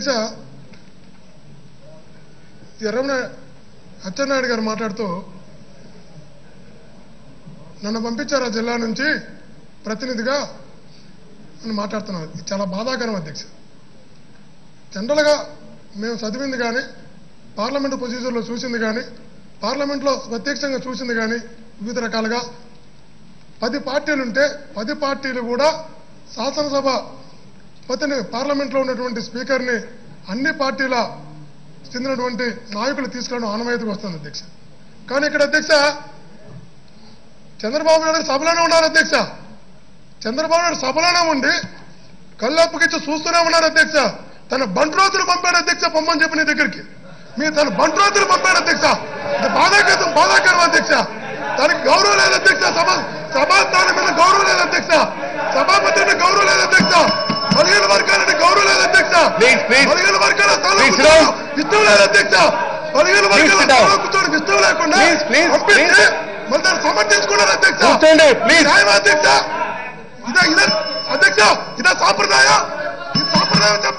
అధ్యక్ష ఎర్రమణ అచ్చెన్నాయుడు గారు మాట్లాడుతూ నన్ను పంపించారు ఆ జిల్లా నుంచి ప్రతినిధిగా అని మాట్లాడుతున్నారు ఇది చాలా బాధాకరం అధ్యక్ష జనరల్గా మేము చదివింది కానీ పార్లమెంటు ప్రొసీజర్లో చూసింది కానీ పార్లమెంట్లో ప్రత్యక్షంగా చూసింది కానీ వివిధ రకాలుగా పది పార్టీలు ఉంటే పది పార్టీలు కూడా శాసనసభ ప్రతిని పార్లమెంట్లో ఉన్నటువంటి స్పీకర్ని అన్ని పార్టీల చెందినటువంటి నాయకులు తీసుకెళ్ళడం ఆనవాయితీకి వస్తుంది అధ్యక్ష కానీ ఇక్కడ అధ్యక్ష చంద్రబాబు నాయుడు సభలోనే ఉన్నారు అధ్యక్ష చంద్రబాబు నాయుడు సభలోనే ఉండి కళ్ళప్పకిచ్చి చూస్తూనే ఉన్నారు అధ్యక్ష తన బంట్రోతులు పంపాడు అధ్యక్ష పొమ్మని చెప్పి నీ దగ్గరికి మీ తన బంట్రోతులు పంపాడు అధ్యక్ష ఇది బాధాకరం బాధాకరం అధ్యక్ష దానికి గౌరవం లేదు అధ్యక్ష సభ సభాస్థానం మీద గౌరవం లేదు అధ్యక్ష సభాపతి మీద గౌరవం లేదు అధ్యక్ష పదిహేను వర్గాలంటే గౌరవం లేదు అధ్యక్ష Please, please. పదిహేను వర్గాల స్థానం Please, కూర్చోవడం sit ఇష్టం లేదు అధ్యక్ష పదిహేను వర్గాల sit down. స్థానం కూర్చోవడం ఇష్టం లేకుండా Please, please, పంపిస్తే please. మళ్ళీ దాన్ని సమర్థించుకున్నారు అధ్యక్ష కూర్చోండి ప్లీజ్ న్యాయం అధ్యక్ష ఇదే ఇదే అధ్యక్ష ఇదే సాంప్రదాయ ఈ సాంప్రదాయం చెప్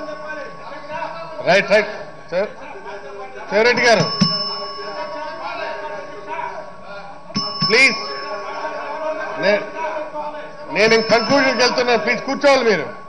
రైట్ రైట్ సార్ శివరెడ్డి గారు ప్లీజ్ నేను కన్క్లూజన్కి వెళ్తున్నాను ప్లీజ్ కూర్చోవాలి మీరు